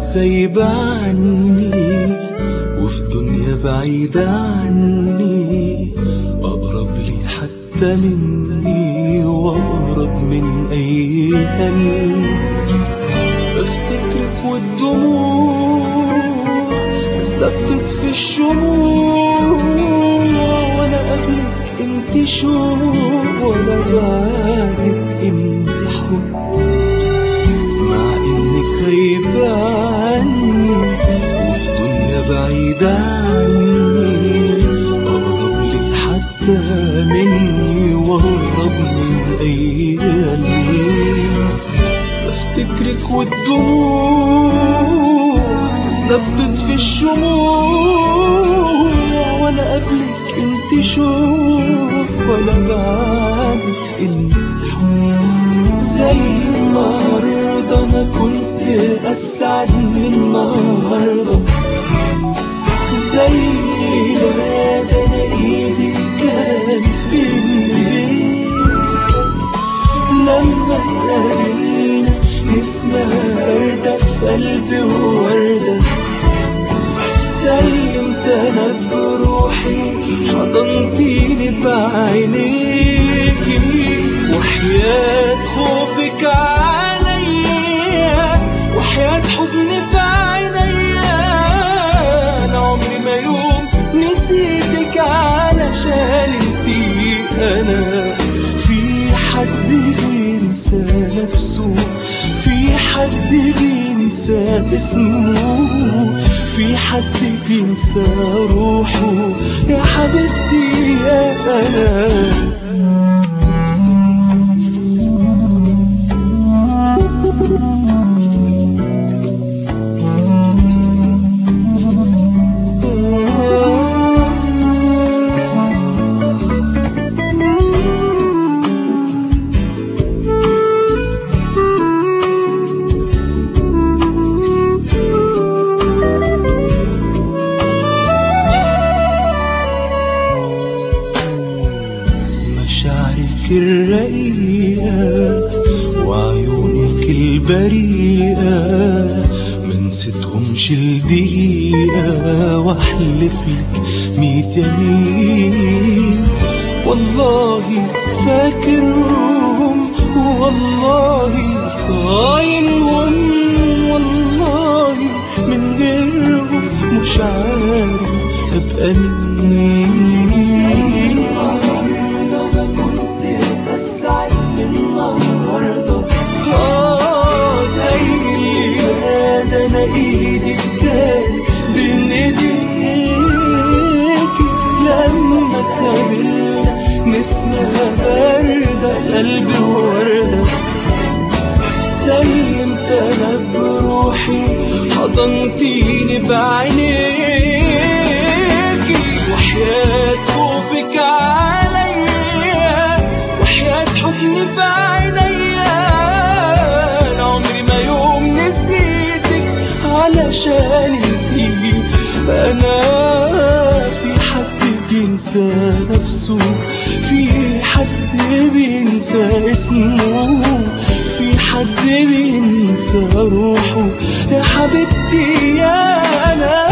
غايبة عني وفي دنيا بعيدة عني أقرب لي حتى مني وأقرب من أي قلب بفتكرك والدموع نازلة في الشموع وأنا قبلك انت شوق وأنا بعدك انت حب مع انك غايبة عني وفي دنيا بعيدة عني أقرب لك حتى مني وأقرب من أي قلب بفتكرك والدموع نازلة في الشموع وأنا قبلك انت شوق وأنا بعدك انت حب زي النهاردة أنا كنت أسعد من النهاردة زي الليلة ده أنا إيدي كانت بين إيديك لما اتقابلنا اسمها وردة في قلبي ووردة سلمت أنا بروحي حضنتيني بعينيكي وحياة خوفك عليا وحياة حزني في عينيا أنا عمري ما يوم نسيتك علشان انتي أنا في حد بينسى نفسه في حد بينسى اسمه في حد بينسى روحه يا حبيبتي يا أنا مشاعرك الرقيقة وعيونك البريئة منستهمش الدقيقة واحلف لك ميت يمين والله فاكرهم والله صاينهم والله من غيرهم مش عارف ابقى مين أسعد من النهاردة آه زي اللي ده أنا إيدي كانت بين ايديك لما اتقابلنا نسمة باردة قلبي وردة سلمت انا بروحي حضنتيني بعينيكي وحياة خوفك عليا وحياة حزني في عينيا انا عمري ما يوم نسيتك علشان انتي انا في حد بينسى نفسه في حد بينسى اسمه في حد بينسى روحه يا حبيبتي يا انا